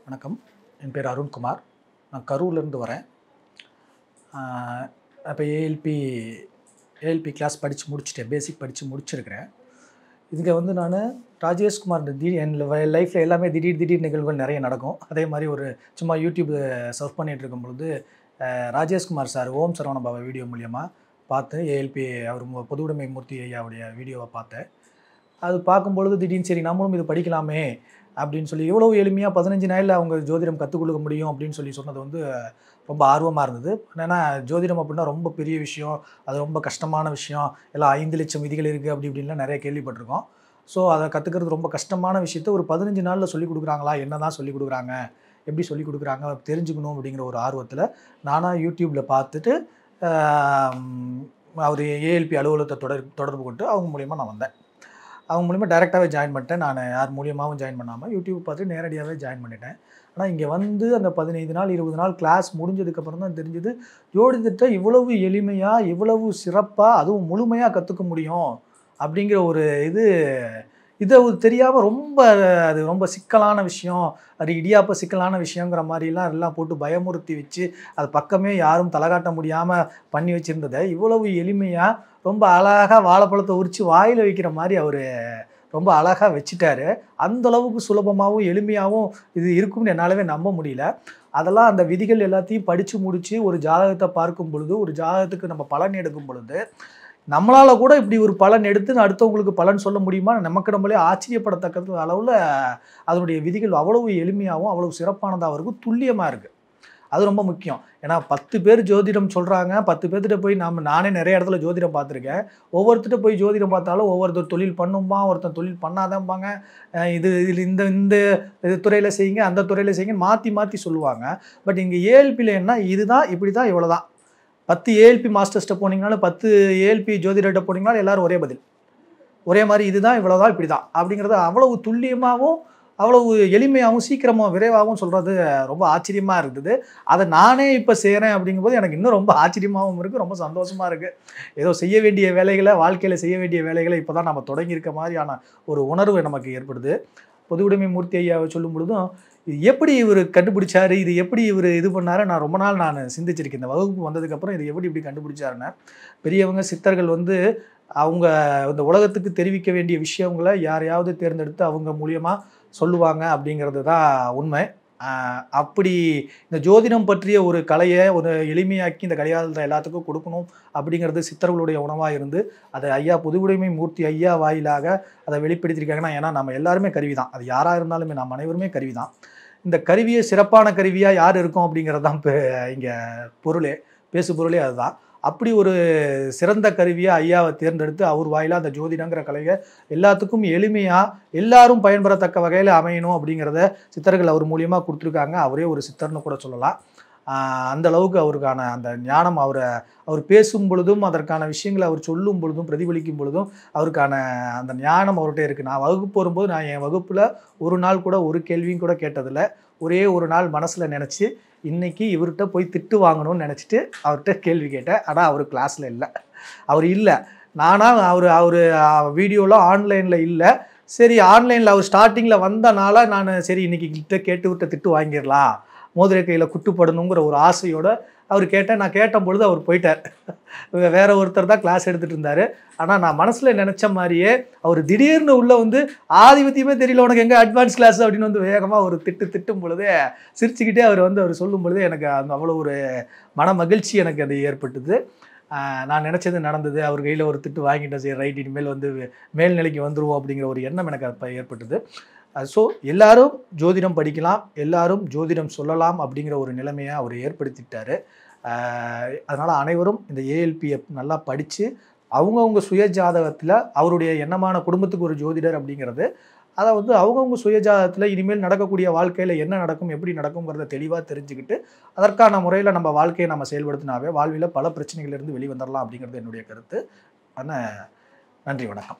வணக்கம் என் பேர் அருண்குமார் நான் கரூர்லேருந்து வரேன் இப்போ ஏஎல்பி ஏஎல்பி கிளாஸ் படித்து முடிச்சிட்டேன் பேசிக் படித்து முடிச்சிருக்கிறேன் இதுக்கு வந்து நான் ராஜேஷ்குமார் திடீர் என் லைஃப்பில் எல்லாமே திடீர் திடீர் நிகழ்வுகள் நிறைய நடக்கும் அதே மாதிரி ஒரு சும்மா யூடியூப் சர்ச் பண்ணிகிட்டு இருக்கும் பொழுது அஹ், ராஜேஷ்குமார் சார் ஓம் சரவண பாபா வீடியோ மூலியமாக பார்த்து ஏஎல்பி அவர் மு- பொது உடைமை மூர்த்தி ஐயாவுடைய வீடியோவை பார்த்தேன் அது பார்க்கும்பொழுது திடீர்னு சரி நம்மளும் இது படிக்கலாமே அப்படின்னு சொல்லி எவ்வளோ எளிமையாக பதினஞ்சு நாளில் அவங்க ஜோதிடம் கற்றுக் கொடுக்க முடியும் அப்படின்னு சொல்லி சொன்னது வந்து ரொம்ப ஆர்வமாக இருந்தது ஏன்னா ஜோதிடம் அப்படின்னா ரொம்ப பெரிய விஷயம் அது ரொம்ப கஷ்டமான விஷயம் எல்லாம் ஐந்து லட்சம் விதிகள் இருக்குது அப்படி இப்படின்லாம் நிறைய கேள்விப்பட்டிருக்கோம் ஸோ அதை கற்றுக்கிறது ரொம்ப கஷ்டமான விஷயத்த ஒரு பதினஞ்சு நாளில் சொல்லி கொடுக்குறாங்களா என்ன தான் சொல்லி கொடுக்குறாங்க எப்படி சொல்லி கொடுக்குறாங்க தெரிஞ்சுக்கணும் அப்படிங்கிற ஒரு ஆர்வத்தில் நானாக யூடியூப்பில் பார்த்துட்டு அவர் ஏஎல்பி அலுவலகத்தை தொடர் தொடர்பு கொண்டு அவங்க மூலியமாக நான் வந்தேன் அவங்க மூலியமாக டைரெக்டாகவே ஜாயின் பண்ணிட்டேன் நான் யார் மூலியமாகவும் ஜாயின் பண்ணாமல் யூடியூப் பார்த்து நேரடியாகவே ஜாயின் பண்ணிட்டேன் ஆனால் இங்கே வந்து அந்த பதினைந்து நாள் இருபது நாள் கிளாஸ் முடிஞ்சதுக்கப்புறம் தான் தெரிஞ்சது ஜோதிடத்தை இவ்வளவு எளிமையாக இவ்வளவு சிறப்பாக அதுவும் முழுமையாக கற்றுக்க முடியும் அப்படிங்கிற ஒரு இது இதை தெரியாமல் ரொம்ப அது ரொம்ப சிக்கலான விஷயம் அது இடியாப்ப சிக்கலான விஷயங்கிற மாதிரிலாம் எல்லாம் போட்டு பயமுறுத்தி வச்சு அது பக்கமே யாரும் தலகாட்ட முடியாமல் பண்ணி வச்சுருந்ததை இவ்வளவு எளிமையாக ரொம்ப அழகாக வாழைப்பழத்தை உரித்து வாயில் வைக்கிற மாதிரி அவர் ரொம்ப அழகாக வச்சுட்டாரு அந்த அளவுக்கு சுலபமாகவும் எளிமையாகவும் இது இருக்கும்னு என்னாலவே நம்ப முடியல அதெல்லாம் அந்த விதிகள் எல்லாத்தையும் படித்து முடித்து ஒரு ஜாதகத்தை பார்க்கும் பொழுது ஒரு ஜாதகத்துக்கு நம்ம பலன் எடுக்கும் பொழுது நம்மளால் கூட இப்படி ஒரு பலன் எடுத்து அடுத்தவங்களுக்கு பலன் சொல்ல முடியுமா நமக்கு நம்மளே ஆச்சரியப்படத்தக்க அளவில் அதனுடைய விதிகள் அவ்வளவு எளிமையாகவும் அவ்வளவு சிறப்பானதாகவும் இருக்கும் துல்லியமாக இருக்குது அது ரொம்ப முக்கியம் ஏன்னா பத்து பேர் ஜோதிடம் சொல்கிறாங்க பத்து பேர்த்திட்ட போய் நம்ம நானே நிறைய இடத்துல ஜோதிடம் பார்த்துருக்கேன் ஒவ்வொருத்திட்ட போய் ஜோதிடம் பார்த்தாலும் ஒவ்வொருத்தர் தொழில் பண்ணுமா ஒருத்தன் தொழில் பண்ணாதம்பாங்க அஹ் இது இதில் இந்த இந்த இது துறையில் செய்யுங்க அந்த துறையில் செய்யுங்க மாற்றி மாற்றி சொல்லுவாங்க பட் இங்கே ஏஎல்பியில் என்ன இதுதான் இப்படி தான் இவ்வளோ தான் பத்து ஏஎல்பி மாஸ்டர்ஸ்ட்ட போனீங்கனாலும் பத்து ஏஎல்பி ஜோதிடர்கிட்ட போனீங்கனாலும் எல்லாரும் ஒரே பதில் ஒரே மாதிரி இதுதான் இவ்வளோதான் இப்படி தான் அப்படிங்கிறத அவ்வளவு துல்லியமாகவும் அவ்வளவு எளிமையாகவும் சீக்கிரமாக விரைவாகவும் சொல்கிறது ரொம்ப ஆச்சரியமாக இருந்தது அதை நானே இப்போ செய்கிறேன் அப்படிங்கும்போது எனக்கு இன்னும் ரொம்ப ஆச்சரியமாகவும் இருக்குது ரொம்ப சந்தோஷமாக இருக்குது ஏதோ செய்ய வேண்டிய வேலைகளை வாழ்க்கையில் செய்ய வேண்டிய வேலைகளை இப்போ தான் நம்ம தொடங்கியிருக்க மாதிரியான ஒரு உணர்வு நமக்கு ஏற்படுது பொது உடைமை மூர்த்தி ஐயாவை சொல்லும் பொழுதும் இது எப்படி இவர் கண்டுபிடிச்சாரு இது எப்படி இவர் இது பண்ணாரு நான் ரொம்ப நாள் நான் சிந்திச்சிருக்கேன் இந்த வகுப்பு வந்ததுக்கப்புறம் இது எப்படி இப்படி கண்டுபிடிச்சாருன்னு பெரியவங்க சித்தர்கள் வந்து அவங்க இந்த உலகத்துக்கு தெரிவிக்க வேண்டிய விஷயங்களை யாரையாவது தேர்ந்தெடுத்து அவங்க மூலியமாக சொல்லுவாங்க அப்படிங்கிறது தான் உண்மை ஆஹ் அப்படி இந்த ஜோதிடம் பற்றிய ஒரு கலையை ஒரு எளிமையாக்கி இந்த கலையாளத்தை எல்லாத்துக்கும் கொடுக்கணும் அப்படிங்கிறது சித்தர்களுடைய உணவாக இருந்து அதை ஐயா புதுவுடைமை மூர்த்தி ஐயா வாயிலாக அதை வெளிப்படுத்தியிருக்காங்கன்னா ஏன்னா நம்ம எல்லாருமே கருவி தான் அது யாராக இருந்தாலுமே நம்ம அனைவருமே கருவி தான் இந்த கருவியை சிறப்பான கருவியாக யார் இருக்கும் அப்படிங்கிறது தான் இப்போ இங்கே பொருளே பேசு பொருளே அதுதான் அப்படி ஒரு சிறந்த கருவியாக ஐயாவை தேர்ந்தெடுத்து அவர் வாயிலாக அந்த ஜோதிடங்கிற கலையை எல்லாத்துக்கும் எளிமையாக எல்லாரும் பயன்பெறத்தக்க வகையில் அமையணும் அப்படிங்கிறத சித்தர்கள் அவர் மூலியமாக கொடுத்துருக்காங்க அவரே ஒரு சித்தர்னு கூட சொல்லலாம் ஆஹ் அந்த அளவுக்கு அவருக்கான அந்த ஞானம் அவரை அவர் பேசும் பொழுதும் அதற்கான விஷயங்களை அவர் சொல்லும் பொழுதும் பிரதிபலிக்கும் பொழுதும் அவருக்கான அந்த ஞானம் அவர்கிட்ட இருக்குது நான் வகுப்பு வரும்போது நான் என் வகுப்பில் ஒரு நாள் கூட ஒரு கேள்வியும் கூட கேட்டதில்ல ஒரே ஒரு நாள் மனசில் நினச்சி இன்னைக்கு இவர்கிட்ட போய் திட்டு வாங்கணும்னு நினச்சிட்டு அவர்கிட்ட கேள்வி கேட்டேன் ஆனால் அவர் கிளாஸில் இல்லை அவர் இல்லை நானாக அவர் அவர் வீடியோவில் ஆன்லைனில் இல்லை சரி ஆன்லைனில் அவர் ஸ்டார்டிங்கில் வந்தனால நான் சரி இன்னைக்கு கிட்ட கேட்டு விட்ட திட்டு வாங்கிடலாம் மோதிரை கையில் குட்டுப்படணுங்கிற ஒரு ஆசையோட அவர் கேட்டேன் நான் கேட்ட பொழுது அவர் போயிட்டார் வே- வேற ஒருத்தர் தான் கிளாஸ் எடுத்துகிட்டு இருந்தார் ஆனால் நான் மனசில் நினச்ச மாதிரியே அவர் திடீர்னு உள்ள வந்து ஆதிபத்தியமே தெரியல உனக்கு எங்கே அட்வான்ஸ் கிளாஸ் அப்படின்னு வந்து வேகமாக ஒரு திட்டு திட்டும் பொழுதே சிரிச்சுக்கிட்டே அவர் வந்து அவர் சொல்லும் பொழுது எனக்கு அந்த அவ்வளோ ஒரு மன மகிழ்ச்சி எனக்கு அது ஏற்பட்டது ஆஹ் நான் நினச்சது நடந்தது அவர் கையில் ஒரு திட்டு வாங்கிட்டேன் சரி ரைட் இனிமேல் வந்து மேல்நிலைக்கு வந்துருவோம் அப்படிங்கிற ஒரு எண்ணம் எனக்கு அப்போ ஏற்பட்டது ஸோ எல்லாரும் ஜோதிடம் படிக்கலாம் எல்லாரும் ஜோதிடம் சொல்லலாம் அப்படிங்கிற ஒரு நிலைமையை அவர் ஏற்படுத்திட்டாரு அதனால் அனைவரும் இந்த ஏஎல்பியை நல்லா படித்து அவங்கவுங்க சுய ஜாதகத்தில் அவருடைய எண்ணமான குடும்பத்துக்கு ஒரு ஜோதிடர் அப்படிங்கிறது அதை வந்து அவங்கவுங்க சுய ஜாதகத்தில் இனிமேல் நடக்கக்கூடிய வாழ்க்கையில் என்ன நடக்கும் எப்படி நடக்குங்கிறத தெளிவாக தெரிஞ்சுக்கிட்டு அதற்கான முறையில் நம்ம வாழ்க்கையை நம்ம செயல்படுத்தினாவே வாழ்வில் பல பிரச்சனைகளிலிருந்து வெளிவந்துடலாம் அப்படிங்கிறது என்னுடைய கருத்து ஆனால் நன்றி வணக்கம்